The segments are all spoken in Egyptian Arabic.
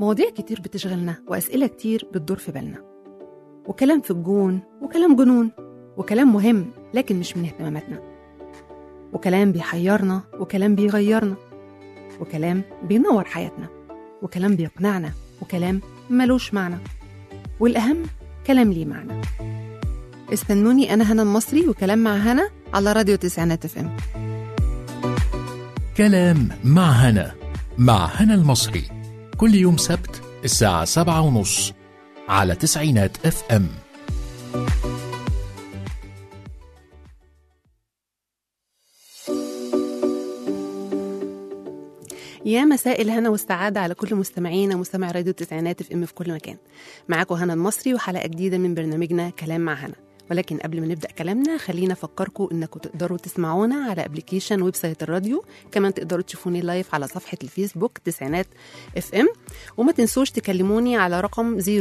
مواضيع كتير بتشغلنا وأسئلة كتير بتدور في بالنا وكلام في الجون وكلام جنون وكلام مهم لكن مش من اهتماماتنا وكلام بيحيرنا وكلام بيغيرنا وكلام بينور حياتنا وكلام بيقنعنا وكلام ملوش معنى والأهم كلام ليه معنى استنوني أنا هنا المصري وكلام مع هنا على راديو تسعينات اف ام كلام مع هنا مع هنا المصري كل يوم سبت الساعة سبعة ونص على تسعينات اف ام يا مساء الهنا والسعادة على كل مستمعينا ومستمع راديو التسعينات اف ام في كل مكان معاكم هنا المصري وحلقة جديدة من برنامجنا كلام مع هنا ولكن قبل ما نبدأ كلامنا خلينا أفكركم إنكم تقدروا تسمعونا على ابلكيشن ويب سايت الراديو كمان تقدروا تشوفوني لايف على صفحة الفيسبوك تسعينات اف ام وما تنسوش تكلموني على رقم 010427894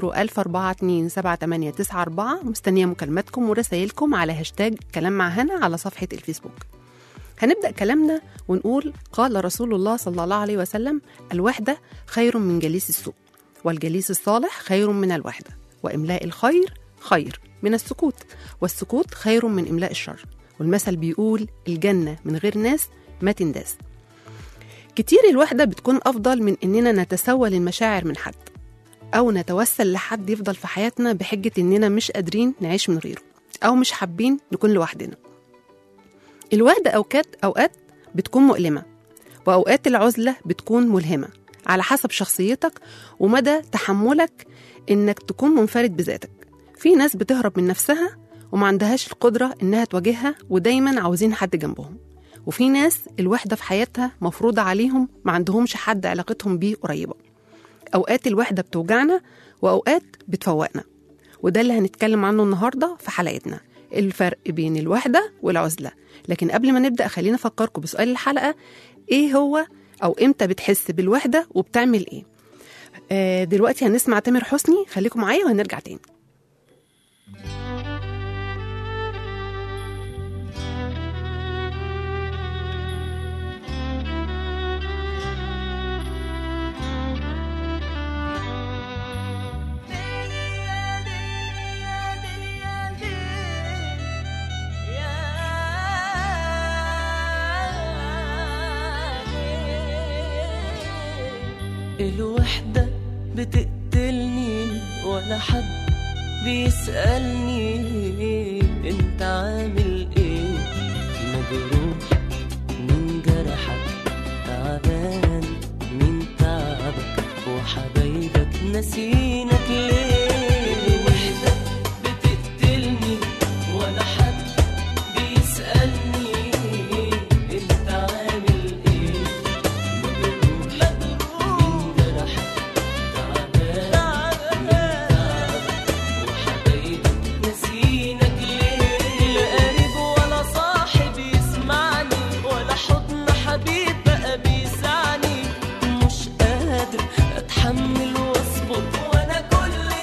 مستنية مكالماتكم ورسائلكم على هاشتاج كلام مع هنا على صفحة الفيسبوك هنبدأ كلامنا ونقول قال رسول الله صلى الله عليه وسلم الوحدة خير من جليس السوء والجليس الصالح خير من الوحدة وإملاء الخير خير من السكوت والسكوت خير من إملاء الشر والمثل بيقول الجنة من غير ناس ما تنداس كتير الوحدة بتكون أفضل من إننا نتسول المشاعر من حد أو نتوسل لحد يفضل في حياتنا بحجة إننا مش قادرين نعيش من غيره أو مش حابين نكون لوحدنا الوحدة أوقات أوقات بتكون مؤلمة وأوقات العزلة بتكون ملهمة على حسب شخصيتك ومدى تحملك إنك تكون منفرد بذاتك في ناس بتهرب من نفسها وما عندهاش القدرة إنها تواجهها ودايما عاوزين حد جنبهم وفي ناس الوحدة في حياتها مفروضة عليهم ما عندهمش حد علاقتهم بيه قريبة أوقات الوحدة بتوجعنا وأوقات بتفوقنا وده اللي هنتكلم عنه النهاردة في حلقتنا الفرق بين الوحدة والعزلة لكن قبل ما نبدأ خلينا أفكركم بسؤال الحلقة إيه هو أو إمتى بتحس بالوحدة وبتعمل إيه آه دلوقتي هنسمع تامر حسني خليكم معايا وهنرجع تاني الوحدة بتقتلني ولا حد بيسألني انت عامل ايه مجروح من جرحك تعبان من تعبك وحبايبك نسينك ليه الوحدة بتقتلني ولا حد بيسألني انت عامل ايه مجروح من جرحك تعبان من تعبك وحبايبك نسينك ليه لا قريب ولا صاحب يسمعني ولا حضن حبيب بقى بيسعني مش قادر اتحمل واصبر وانا كل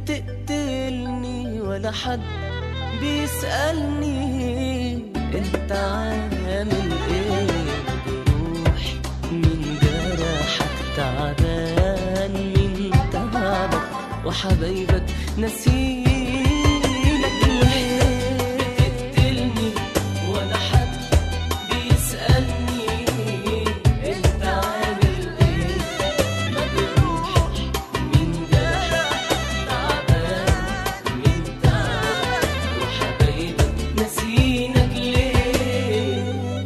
بتقتلني ولا حد بيسألني انت عامل ايه بروح من جرحك تعبان من تعبك وحبايبك نسينك ليه بتقتلني ولا حد بيسألني انت عامل ايه مجروح من جرحك تعبان من تعبك وحبايبك نسينك ليه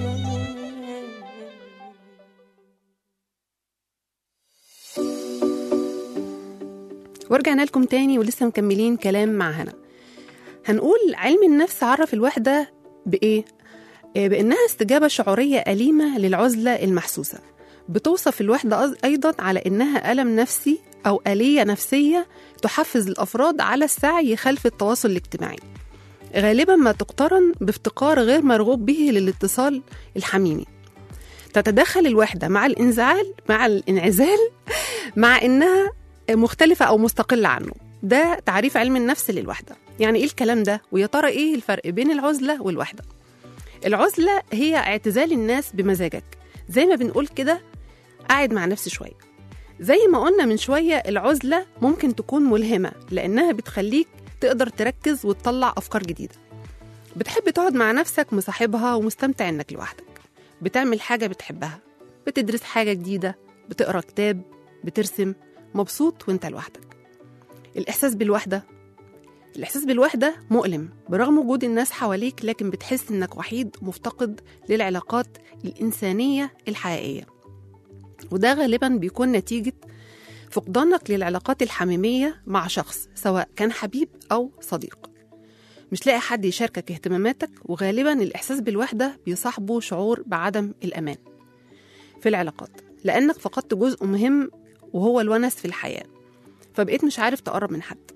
ورجعنا لكم تاني ولسه مكملين كلام مع هنا هنقول علم النفس عرف الوحدة بإيه؟ آه، بإنها استجابة شعورية أليمة للعزلة المحسوسة بتوصف الوحدة أز- أيضا على إنها ألم نفسي أو آلية نفسية تحفز الأفراد على السعي خلف التواصل الاجتماعي غالبا ما تقترن بافتقار غير مرغوب به للاتصال الحميمي تتدخل الوحدة مع الانزعال مع الانعزال مع إنها مختلفة أو مستقلة عنه ده تعريف علم النفس للوحدة يعني إيه الكلام ده ويا ترى إيه الفرق بين العزلة والوحدة العزلة هي اعتزال الناس بمزاجك زي ما بنقول كده قاعد مع نفسي شوية زي ما قلنا من شوية العزلة ممكن تكون ملهمة لأنها بتخليك تقدر تركز وتطلع أفكار جديدة بتحب تقعد مع نفسك مصاحبها ومستمتع إنك لوحدك بتعمل حاجة بتحبها بتدرس حاجة جديدة بتقرأ كتاب بترسم مبسوط وانت لوحدك الإحساس بالوحدة الإحساس بالوحدة مؤلم برغم وجود الناس حواليك لكن بتحس إنك وحيد مفتقد للعلاقات الإنسانية الحقيقية وده غالبا بيكون نتيجة فقدانك للعلاقات الحميمية مع شخص سواء كان حبيب أو صديق مش لاقي حد يشاركك اهتماماتك وغالبا الإحساس بالوحدة بيصاحبه شعور بعدم الأمان في العلاقات لأنك فقدت جزء مهم وهو الونس في الحياة فبقيت مش عارف تقرب من حد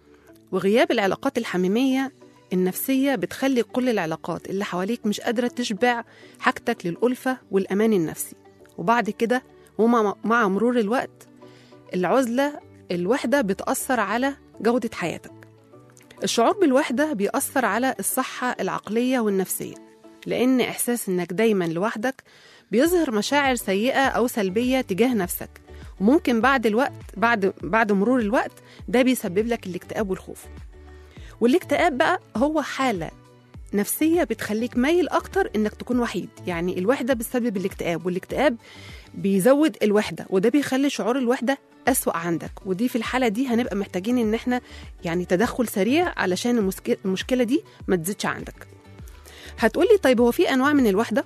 وغياب العلاقات الحميمية النفسية بتخلي كل العلاقات اللي حواليك مش قادرة تشبع حاجتك للألفة والأمان النفسي وبعد كده ومع مع مرور الوقت العزلة الوحدة بتأثر على جودة حياتك الشعور بالوحدة بيأثر على الصحة العقلية والنفسية لأن إحساس إنك دايما لوحدك بيظهر مشاعر سيئة أو سلبية تجاه نفسك وممكن بعد الوقت بعد بعد مرور الوقت ده بيسبب لك الاكتئاب والخوف والاكتئاب بقى هو حالة نفسية بتخليك مايل أكتر إنك تكون وحيد يعني الوحدة بتسبب الاكتئاب والاكتئاب بيزود الوحدة وده بيخلي شعور الوحدة أسوأ عندك ودي في الحالة دي هنبقى محتاجين إن احنا يعني تدخل سريع علشان المسك- المشكلة دي ما تزيدش عندك هتقولي طيب هو في أنواع من الوحدة؟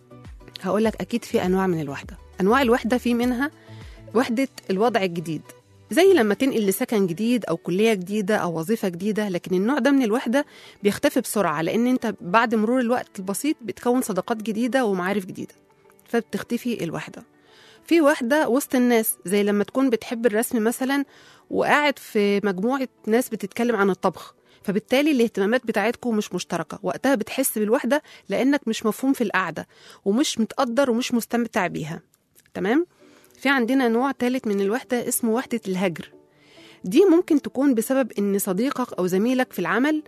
هقولك أكيد في أنواع من الوحدة أنواع الوحدة في منها وحدة الوضع الجديد زي لما تنقل لسكن جديد أو كلية جديدة أو وظيفة جديدة لكن النوع ده من الوحدة بيختفي بسرعة لأن أنت بعد مرور الوقت البسيط بتكون صداقات جديدة ومعارف جديدة فبتختفي الوحدة في وحدة وسط الناس زي لما تكون بتحب الرسم مثلا وقاعد في مجموعة ناس بتتكلم عن الطبخ فبالتالي الاهتمامات بتاعتكم مش مشتركة وقتها بتحس بالوحدة لأنك مش مفهوم في القعدة ومش متقدر ومش مستمتع بيها تمام؟ في عندنا نوع ثالث من الوحدة اسمه وحدة الهجر دي ممكن تكون بسبب ان صديقك او زميلك في العمل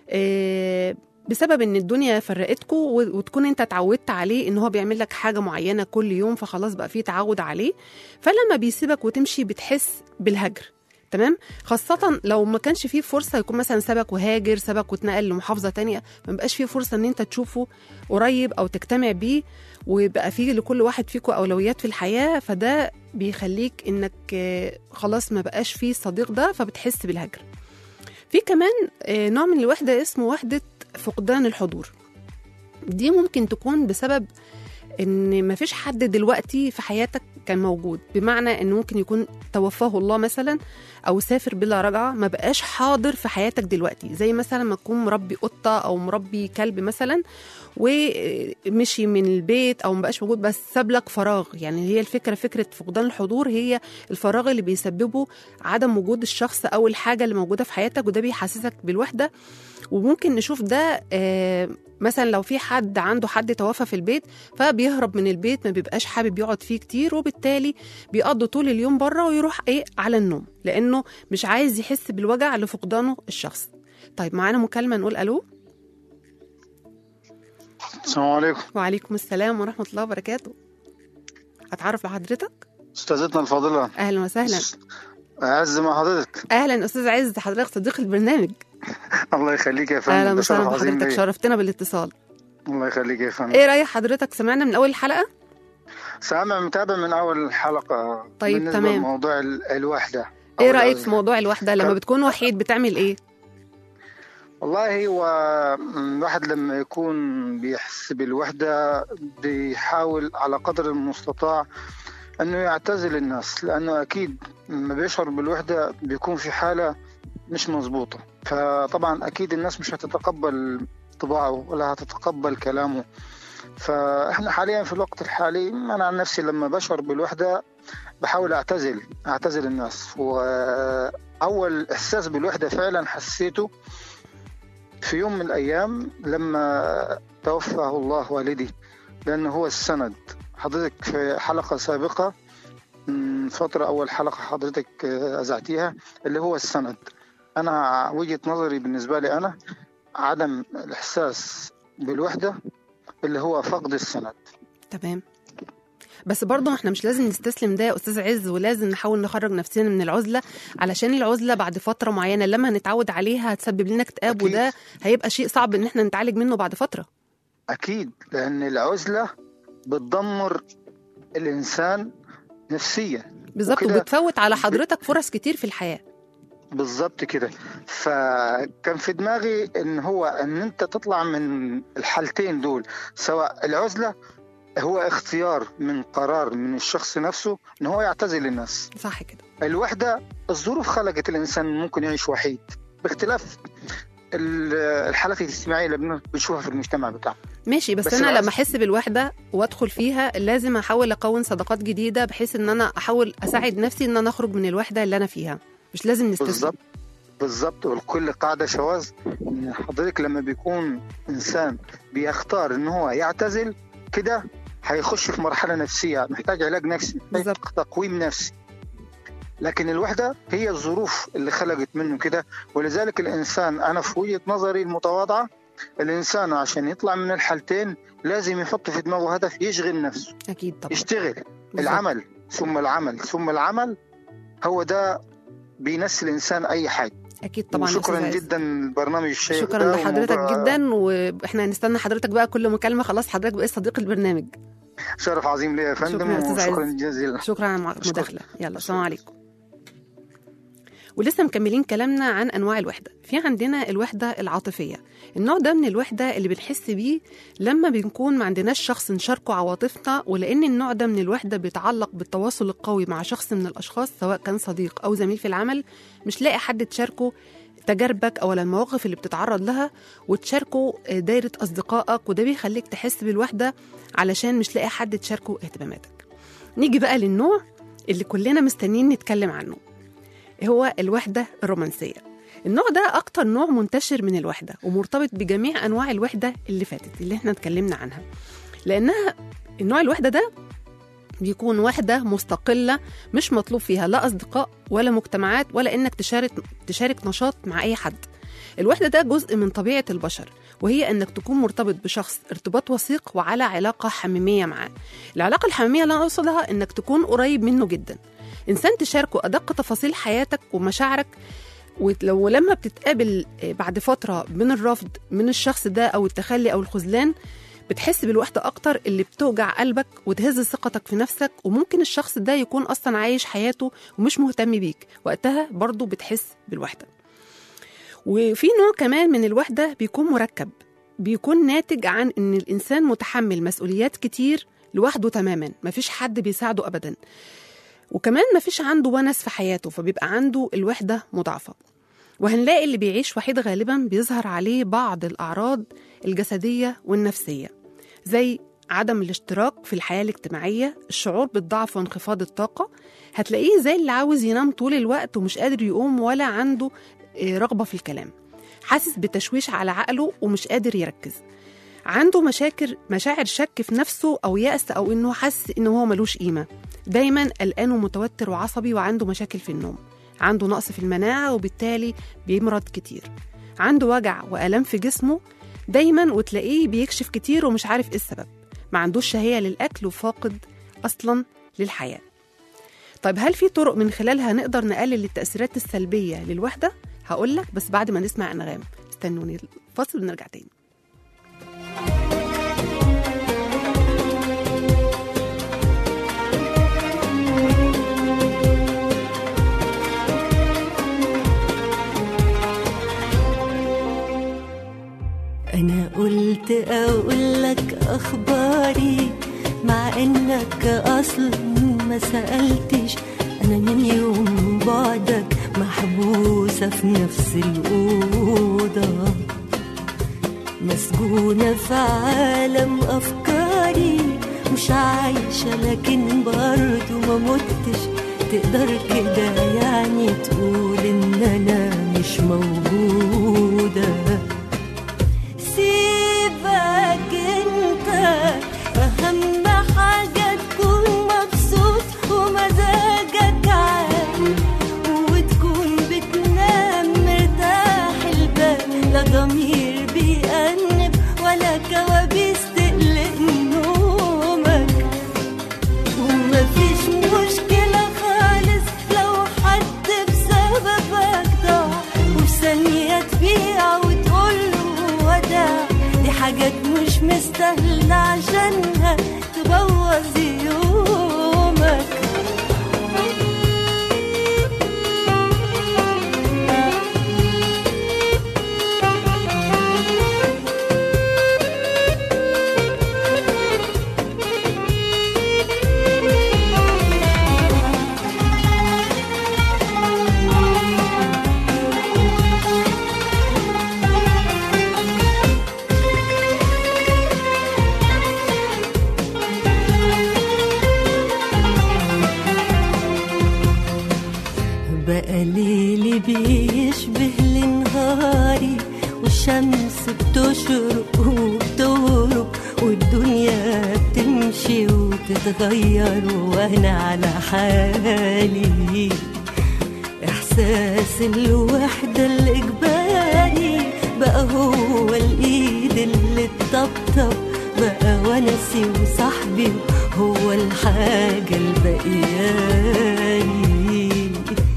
آه، بسبب ان الدنيا فرقتكم وتكون انت اتعودت عليه ان هو بيعمل لك حاجه معينه كل يوم فخلاص بقى في تعود عليه فلما بيسيبك وتمشي بتحس بالهجر تمام خاصة لو ما كانش فيه فرصة يكون مثلا سابك وهاجر سابك واتنقل لمحافظة تانية ما بقاش فيه فرصة ان انت تشوفه قريب او تجتمع بيه ويبقى فيه لكل واحد فيكم اولويات في الحياة فده بيخليك انك آه، خلاص ما بقاش فيه الصديق ده فبتحس بالهجر في كمان آه، نوع من الوحدة اسمه وحدة فقدان الحضور دي ممكن تكون بسبب ان مفيش حد دلوقتي في حياتك كان موجود بمعنى ان ممكن يكون توفاه الله مثلا او سافر بلا رجعه ما بقاش حاضر في حياتك دلوقتي زي مثلا ما تكون مربي قطه او مربي كلب مثلا ومشي من البيت او ما بقاش موجود بس ساب لك فراغ يعني هي الفكره فكره فقدان الحضور هي الفراغ اللي بيسببه عدم وجود الشخص او الحاجه اللي موجوده في حياتك وده بيحسسك بالوحده وممكن نشوف ده آه، مثلا لو في حد عنده حد توفى في البيت فبيهرب من البيت ما بيبقاش حابب يقعد فيه كتير وبالتالي بيقضي طول اليوم بره ويروح ايه على النوم لانه مش عايز يحس بالوجع لفقدانه الشخص طيب معانا مكالمه نقول الو السلام عليكم وعليكم السلام ورحمه الله وبركاته اتعرف لحضرتك استاذتنا الفاضله اهلا وسهلا اعز مع حضرتك اهلا استاذ عز حضرتك صديق البرنامج الله يخليك يا فندم اهلا ده شرف وسهلا عظيم بحضرتك ليا. شرفتنا بالاتصال الله يخليك يا فندم ايه رايك حضرتك سمعنا من اول الحلقه سامع متابع من اول حلقه طيب، بالنسبه تمام. لموضوع ال- الوحده أو ايه رايك العزلة. في موضوع الوحده لما كم- بتكون وحيد بتعمل ايه والله هو الواحد لما يكون بيحس بالوحده بيحاول على قدر المستطاع انه يعتزل الناس لانه اكيد لما بيشعر بالوحده بيكون في حاله مش مظبوطه فطبعا اكيد الناس مش هتتقبل طباعه ولا هتتقبل كلامه فاحنا حاليا في الوقت الحالي انا عن نفسي لما بشعر بالوحده بحاول اعتزل اعتزل الناس واول احساس بالوحده فعلا حسيته في يوم من الايام لما توفاه الله والدي لانه هو السند حضرتك في حلقه سابقه من فتره اول حلقه حضرتك اذعتيها اللي هو السند انا وجهه نظري بالنسبه لي انا عدم الاحساس بالوحده اللي هو فقد السند تمام بس برضه احنا مش لازم نستسلم ده يا استاذ عز ولازم نحاول نخرج نفسنا من العزله علشان العزله بعد فتره معينه لما هنتعود عليها هتسبب لنا اكتئاب أكيد. وده هيبقى شيء صعب ان احنا نتعالج منه بعد فتره اكيد لان العزله بتدمر الانسان نفسيا بالظبط وكده وبتفوت على حضرتك فرص كتير في الحياه بالظبط كده فكان في دماغي ان هو ان انت تطلع من الحالتين دول سواء العزله هو اختيار من قرار من الشخص نفسه ان هو يعتزل الناس صح كده الوحده الظروف خلقت الانسان ممكن يعيش وحيد باختلاف ال- الحالات الاجتماعيه اللي بن- بنشوفها في المجتمع بتاعنا ماشي بس, بس انا العزل- لما احس بالوحده وادخل فيها لازم احاول اكون صداقات جديده بحيث ان انا احاول اساعد نفسي ان انا اخرج من الوحده اللي انا فيها مش لازم نستسلم بالظبط بالظبط والكل قاعده شواذ ان حضرتك لما بيكون انسان بيختار ان هو يعتزل كده هيخش في مرحله نفسيه محتاج علاج نفسي محتاج بالظبط. تقويم نفسي لكن الوحده هي الظروف اللي خلقت منه كده ولذلك الانسان انا في وجهه نظري المتواضعه الانسان عشان يطلع من الحالتين لازم يحط في دماغه هدف يشغل نفسه اكيد طبعا يشتغل بالظبط. العمل ثم العمل ثم العمل هو ده بينسي الانسان اي حاجه اكيد طبعا يا أستاذ شكرا عز. جدا للبرنامج الشيق شكرا ده لحضرتك وموضوع جدا واحنا هنستنى حضرتك بقى كل مكالمه خلاص حضرتك بقيت صديق البرنامج شرف عظيم ليا يا شكرا فندم يا أستاذ وشكرا عز. جزيلا شكرا على المداخله يلا السلام عليكم ولسه مكملين كلامنا عن انواع الوحده في عندنا الوحده العاطفيه النوع ده من الوحده اللي بنحس بيه لما بنكون ما عندناش شخص نشاركه عواطفنا ولان النوع ده من الوحده بيتعلق بالتواصل القوي مع شخص من الاشخاص سواء كان صديق او زميل في العمل مش لاقي حد تشاركه تجاربك او المواقف اللي بتتعرض لها وتشاركه دايره اصدقائك وده بيخليك تحس بالوحده علشان مش لاقي حد تشاركه اهتماماتك نيجي بقى للنوع اللي كلنا مستنيين نتكلم عنه هو الوحدة الرومانسية النوع ده أكتر نوع منتشر من الوحدة ومرتبط بجميع أنواع الوحدة اللي فاتت اللي احنا اتكلمنا عنها لأنها النوع الوحدة ده بيكون وحدة مستقلة مش مطلوب فيها لا أصدقاء ولا مجتمعات ولا إنك تشارك تشارك نشاط مع أي حد الوحدة ده جزء من طبيعة البشر وهي إنك تكون مرتبط بشخص ارتباط وثيق وعلى علاقة حميمية معاه العلاقة الحميمية اللي أنا أقصدها إنك تكون قريب منه جدا إنسان تشاركه أدق تفاصيل حياتك ومشاعرك ولو ولما بتتقابل بعد فترة من الرفض من الشخص ده أو التخلي أو الخذلان بتحس بالوحدة أكتر اللي بتوجع قلبك وتهز ثقتك في نفسك وممكن الشخص ده يكون أصلا عايش حياته ومش مهتم بيك وقتها برضو بتحس بالوحدة وفي نوع كمان من الوحدة بيكون مركب بيكون ناتج عن إن الإنسان متحمل مسؤوليات كتير لوحده تماما مفيش حد بيساعده أبدا وكمان مفيش عنده ونس في حياته فبيبقى عنده الوحدة مضاعفة وهنلاقي اللي بيعيش وحيد غالبا بيظهر عليه بعض الأعراض الجسدية والنفسية زي عدم الاشتراك في الحياة الاجتماعية الشعور بالضعف وانخفاض الطاقة هتلاقيه زي اللي عاوز ينام طول الوقت ومش قادر يقوم ولا عنده رغبة في الكلام حاسس بتشويش على عقله ومش قادر يركز عنده مشاكل مشاعر شك في نفسه أو يأس أو إنه حاسس إنه هو ملوش قيمة دايما قلقان ومتوتر وعصبي وعنده مشاكل في النوم عنده نقص في المناعة وبالتالي بيمرض كتير عنده وجع وآلام في جسمه دايما وتلاقيه بيكشف كتير ومش عارف ايه السبب ما عندوش شهية للأكل وفاقد أصلا للحياة طيب هل في طرق من خلالها نقدر نقلل التأثيرات السلبية للوحدة؟ هقول لك بس بعد ما نسمع أنغام استنوني الفاصل ونرجع تاني أنا قلت أقول لك أخباري مع إنك أصلا ما سألتش أنا من يوم بعدك محبوسة في نفس الأوضة مسجونة في عالم أفكاري مش عايشة لكن برضو ما متش تقدر كده يعني تقول إن أنا مش موجودة سيبك انت اهم حاجة تكون مبسوط ومزاجك عال وتكون بتنام مرتاح البال لا ضمير بيأنب ولا كوابيس تقلق نومك ومفيش مشكلة خالص لو حد بسببك ضاع وفي ثانية تبيع وتقوله وداع دي حاجات مش مستاهلة عشانها تبوظ يومك بقى ليلي بيشبه لنهاري والشمس بتشرق وبتغرب والدنيا بتمشي وتتغير وانا على حالي احساس الوحدة الاجباري بقى هو الايد اللي تطبطب بقى ونسي وصاحبي هو الحاجة البقياني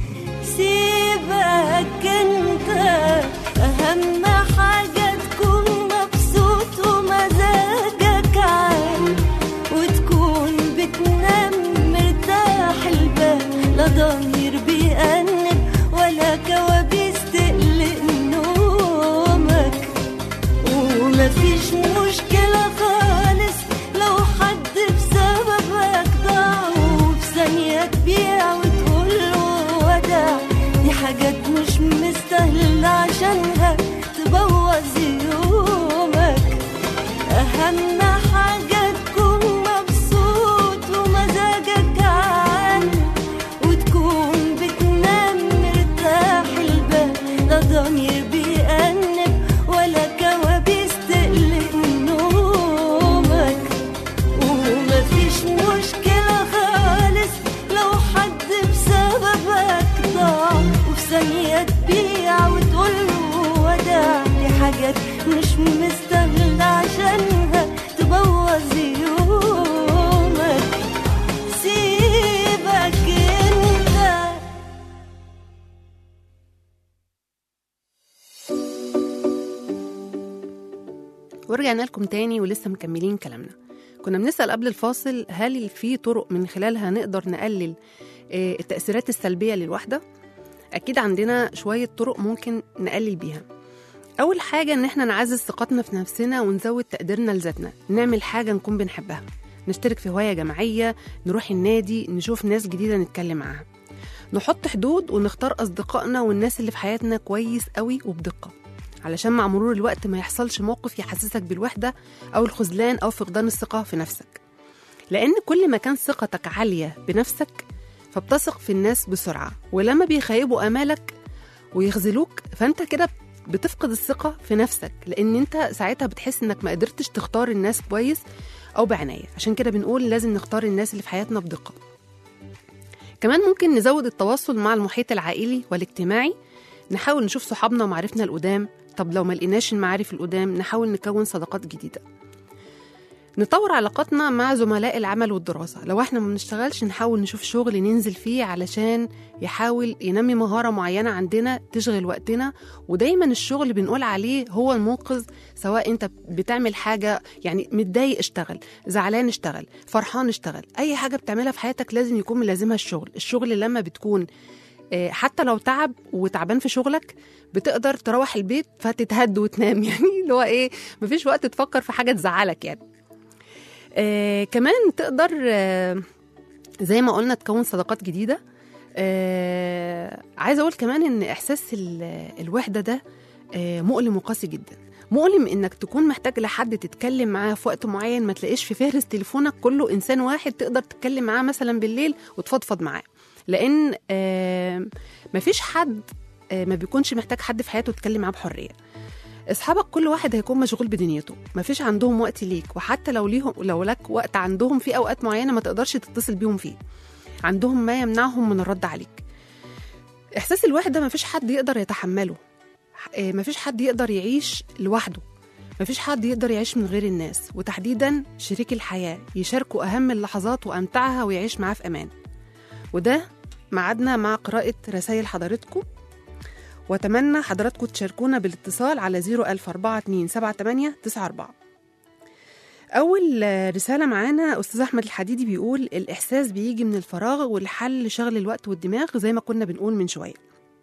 سيبك انت اهم حاجة تكون مبسوط ومزاجك عال وتكون بتنام مرتاح البال لا ضمير بيأنب ولا كوابيس تقلق نومك ومفيش مشكلة خالص لو حد بسببك ضاع وفي ثانية تبيع وتقول له وداع دي حاجات مش مستاهلة عشانها تبوظ يومك أهم حاجة تكون مبسوط ومزاجك عال وتكون بتنام مرتاح البال لا ضمير بيأنب ولا كوابيس تقلق نومك ومفيش مشكلة خالص لو حد بسببك ضاع وفي ثانية تبيع وتقوله وداع دي حاجات مش مستاهلة عشانها تبوظ يومك سيبك انت ورجعنا لكم تاني ولسه مكملين كلامنا كنا بنسأل قبل الفاصل هل في طرق من خلالها نقدر نقلل آه، التأثيرات السلبية للوحدة أكيد عندنا شوية طرق ممكن نقلل بيها أول حاجة إن إحنا نعزز ثقتنا في نفسنا ونزود تقديرنا لذاتنا نعمل حاجة نكون بنحبها نشترك في هواية جماعية نروح النادي نشوف ناس جديدة نتكلم معاها نحط حدود ونختار أصدقائنا والناس اللي في حياتنا كويس قوي وبدقة علشان مع مرور الوقت ما يحصلش موقف يحسسك بالوحدة أو الخذلان أو فقدان الثقة في نفسك لأن كل ما كان ثقتك عالية بنفسك فبتثق في الناس بسرعة ولما بيخيبوا آمالك ويخذلوك فأنت كده بتفقد الثقة في نفسك لأن أنت ساعتها بتحس إنك ما قدرتش تختار الناس كويس أو بعناية عشان كده بنقول لازم نختار الناس اللي في حياتنا بدقة كمان ممكن نزود التواصل مع المحيط العائلي والاجتماعي نحاول نشوف صحابنا ومعارفنا القدام طب لو ما لقيناش المعارف القدام نحاول نكون صداقات جديدة نطور علاقاتنا مع زملاء العمل والدراسة لو احنا ما بنشتغلش نحاول نشوف شغل ننزل فيه علشان يحاول ينمي مهارة معينة عندنا تشغل وقتنا ودايما الشغل بنقول عليه هو المنقذ سواء انت بتعمل حاجة يعني متضايق اشتغل زعلان اشتغل فرحان اشتغل اي حاجة بتعملها في حياتك لازم يكون ملازمها الشغل الشغل لما بتكون آه، حتى لو تعب وتعبان في شغلك بتقدر تروح البيت فتتهد وتنام يعني اللي هو ايه مفيش وقت تفكر في حاجة تزعلك يعني آه كمان تقدر آه زي ما قلنا تكون صداقات جديدة آه عايزة أقول كمان إن إحساس ال- الوحدة ده آه مؤلم وقاسي جدا مؤلم إنك تكون محتاج لحد تتكلم معاه في وقت معين ما تلاقيش في فهرس تليفونك كله إنسان واحد تقدر تتكلم معاه مثلا بالليل وتفضفض معاه لأن آه مفيش حد آه ما بيكونش محتاج حد في حياته يتكلم معاه بحرية اصحابك كل واحد هيكون مشغول بدنيته مفيش عندهم وقت ليك وحتى لو ليهم لو لك وقت عندهم في اوقات معينه ما تقدرش تتصل بيهم فيه عندهم ما يمنعهم من الرد عليك احساس الوحده مفيش حد يقدر يتحمله إيه، مفيش حد يقدر يعيش لوحده مفيش حد يقدر يعيش من غير الناس وتحديدا شريك الحياه يشاركوا اهم اللحظات وامتعها ويعيش معاه في امان وده ميعادنا مع قراءه رسائل حضراتكم واتمنى حضراتكم تشاركونا بالاتصال على 004278894 أول آه، رسالة معانا أستاذ أحمد الحديدي بيقول الإحساس بيجي من الفراغ والحل شغل الوقت والدماغ زي ما كنا بنقول من شوية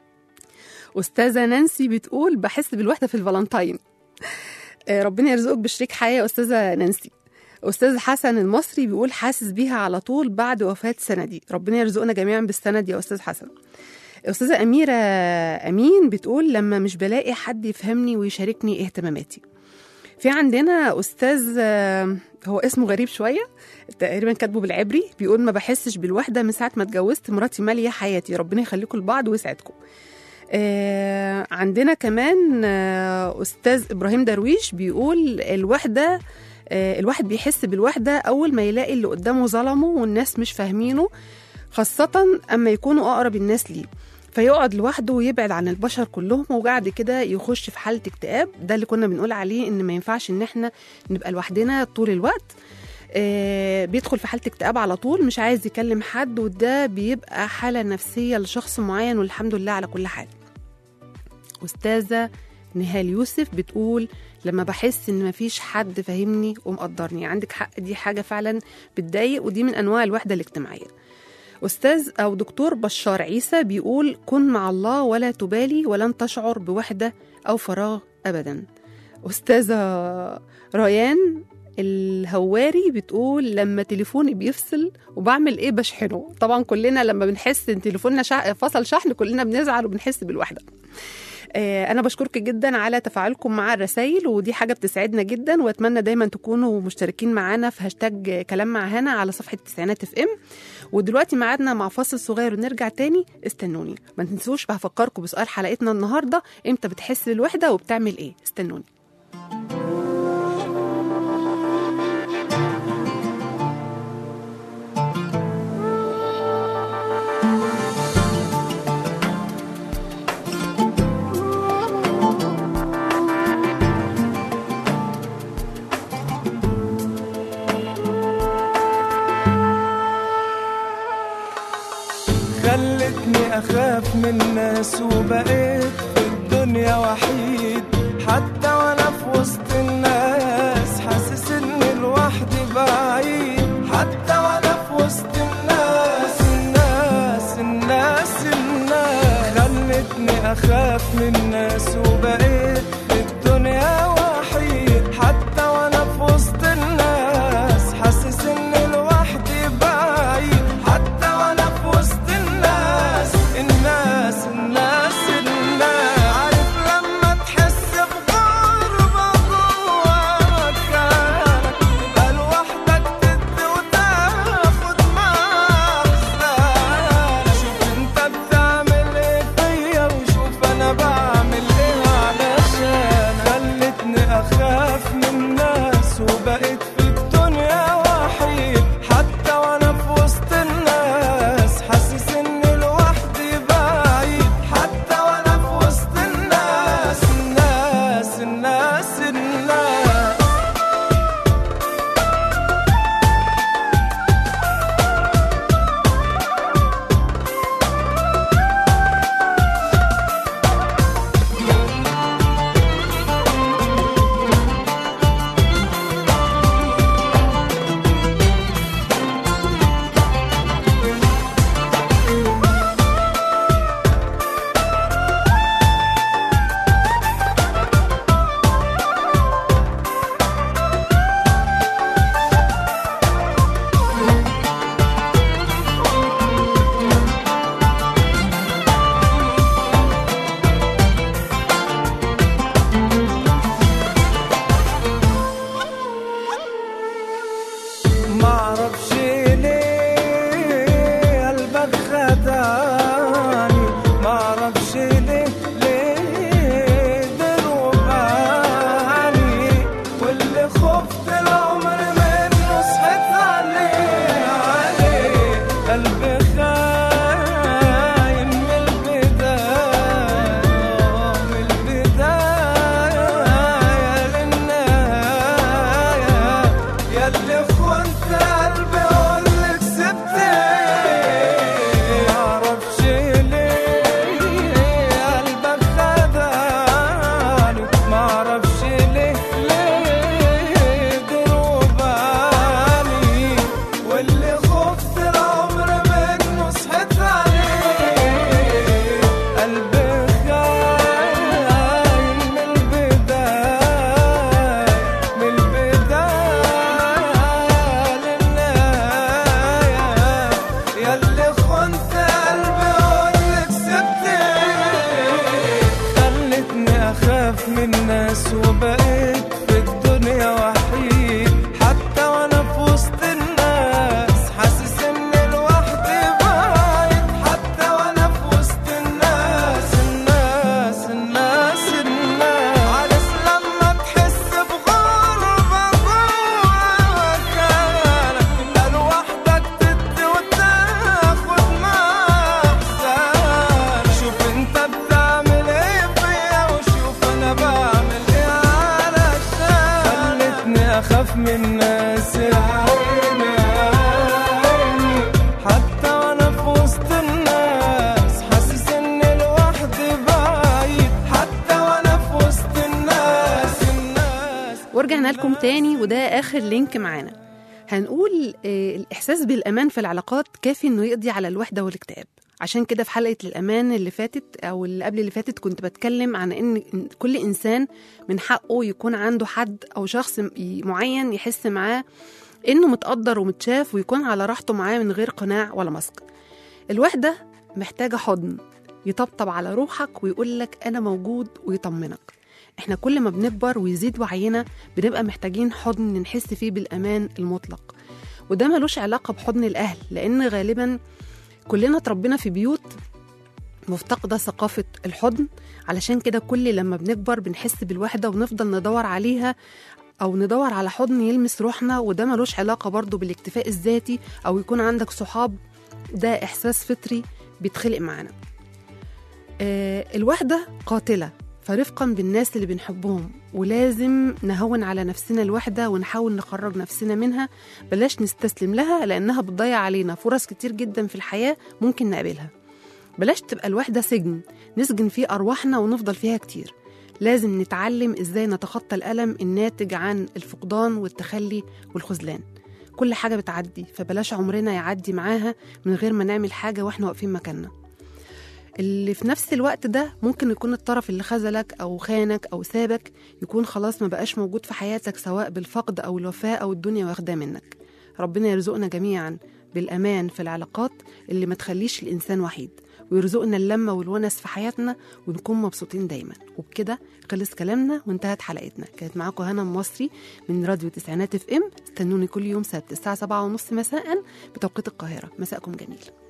أستاذة نانسي بتقول بحس بالوحدة في الفالنتاين آه، ربنا يرزقك بشريك حياة يا أستاذة نانسي أستاذ حسن المصري بيقول حاسس بيها على طول بعد وفاة سندي ربنا يرزقنا جميعا بالسند يا أستاذ حسن أستاذة أميرة أمين بتقول لما مش بلاقي حد يفهمني ويشاركني اهتماماتي في عندنا أستاذ آه، هو اسمه غريب شوية تقريبا كاتبه بالعبري بيقول ما بحسش بالوحدة من ساعة ما اتجوزت مراتي مالية حياتي ربنا يخليكم لبعض ويسعدكم آه عندنا كمان آه أستاذ إبراهيم درويش بيقول الوحدة آه الواحد بيحس بالوحدة أول ما يلاقي اللي قدامه ظلمه والناس مش فاهمينه خاصة أما يكونوا أقرب الناس ليه فيقعد لوحده ويبعد عن البشر كلهم وبعد كده يخش في حالة اكتئاب ده اللي كنا بنقول عليه إن ما ينفعش إن إحنا نبقى لوحدنا طول الوقت آه بيدخل في حالة اكتئاب على طول مش عايز يكلم حد وده بيبقى حالة نفسية لشخص معين والحمد لله على كل حال أستاذة نهال يوسف بتقول لما بحس ان مفيش حد فاهمني ومقدرني عندك حق دي حاجة فعلا بتضايق ودي من انواع الوحدة الاجتماعية أستاذ أو دكتور بشار عيسى بيقول كن مع الله ولا تبالي ولن تشعر بوحدة أو فراغ أبدا أستاذة ريان الهواري بتقول لما تليفوني بيفصل وبعمل ايه بشحنه طبعا كلنا لما بنحس ان تليفوننا شح... فصل شحن كلنا بنزعل وبنحس بالوحده آه، انا بشكرك جدا على تفاعلكم مع الرسائل ودي حاجه بتسعدنا جدا واتمنى دايما تكونوا مشتركين معانا في هاشتاج كلام مع هنا على صفحه تسعينات اف ام ودلوقتي ميعادنا مع فاصل صغير ونرجع تاني استنوني ما تنسوش بفكركم بسؤال حلقتنا النهارده امتى بتحس بالوحده وبتعمل ايه استنوني خلتني أخاف من الناس وبقيت في الدنيا وحيد حتى وأنا في وسط الناس حاسس إني لوحدي بعيد حتى وأنا في وسط الناس الناس الناس الناس خلتني أخاف من الناس وبقيت في الدنيا وحيد حتى وأنا في وسط الناس حاسس إني لوحدي بعيد حتى وأنا في وسط الناس الناس الناس الناس عارف لما تحس بغربة جوا مكانك تبقى لوحدك تدي وتاخد مخزنك شوف انت بتعمل ايه فيا وشوف انا بعمل اخاف من الناس وبقيت في الدنيا وحيد حتى وانا في وسط الناس حاسس ان لوحدي بعيد حتى وانا في وسط الناس الناس الناس الناس عارف لما تحس بغربة جوا مكانك تبقى لوحدك تدي وتاخد مع احسانك شوف انت بتعمل ايه فيا وشوف انا بعمل ايه علشان خلتني اخاف من الناس يا عيني يا عيني حتى وانا في وسط الناس حاسس اني لوحدي بعيد حتى وانا في وسط الناس الناس ورجعنا لكم تاني وده آخر لينك معانا هنقول آه، الإحساس بالأمان في العلاقات كافي إنه يقضي على الوحدة والاكتئاب عشان كده في حلقة الأمان اللي فاتت أو اللي قبل اللي فاتت كنت بتكلم عن إن إن كل إنسان من حقه يكون عنده حد أو شخص م- معين يحس معاه إنه متقدر ومتشاف ويكون على راحته معاه من غير قناع ولا مسك الوحدة محتاجة حضن يطبطب على روحك ويقول لك أنا موجود ويطمنك احنا كل ما بنكبر ويزيد وعينا بنبقى محتاجين حضن نحس فيه بالأمان المطلق وده ملوش علاقة بحضن الأهل لأن غالبا كلنا اتربينا في بيوت مفتقدة ثقافة الحضن علشان كده كل لما بنكبر بنحس بالوحدة ونفضل ندور عليها أو ندور على حضن يلمس روحنا وده ملوش علاقة برضو بالاكتفاء الذاتي أو يكون عندك صحاب ده إحساس فطري بيتخلق معانا آه الوحدة قاتلة فرفقا بالناس اللي بنحبهم ولازم نهون على نفسنا الوحدة ونحاول نخرج نفسنا منها بلاش نستسلم لها لأنها بتضيع علينا فرص كتير جدا في الحياة ممكن نقابلها بلاش تبقى الوحدة سجن نسجن فيه أرواحنا ونفضل فيها كتير لازم نتعلم إزاي نتخطى الألم الناتج عن الفقدان والتخلي والخذلان كل حاجة بتعدي فبلاش عمرنا يعدي معاها من غير ما نعمل حاجة وإحنا واقفين مكاننا اللي في نفس الوقت ده ممكن يكون الطرف اللي خذلك أو خانك أو سابك يكون خلاص ما بقاش موجود في حياتك سواء بالفقد أو الوفاة أو الدنيا واخداه منك ربنا يرزقنا جميعا بالأمان في العلاقات اللي ما تخليش الإنسان وحيد ويرزقنا اللمة والونس في حياتنا ونكون مبسوطين دايما وبكده خلص كلامنا وانتهت حلقتنا كانت معاكم هنا مصري من راديو تسعينات اف ام استنوني كل يوم سبت الساعة سبعة ونص مساء بتوقيت القاهرة مساءكم جميل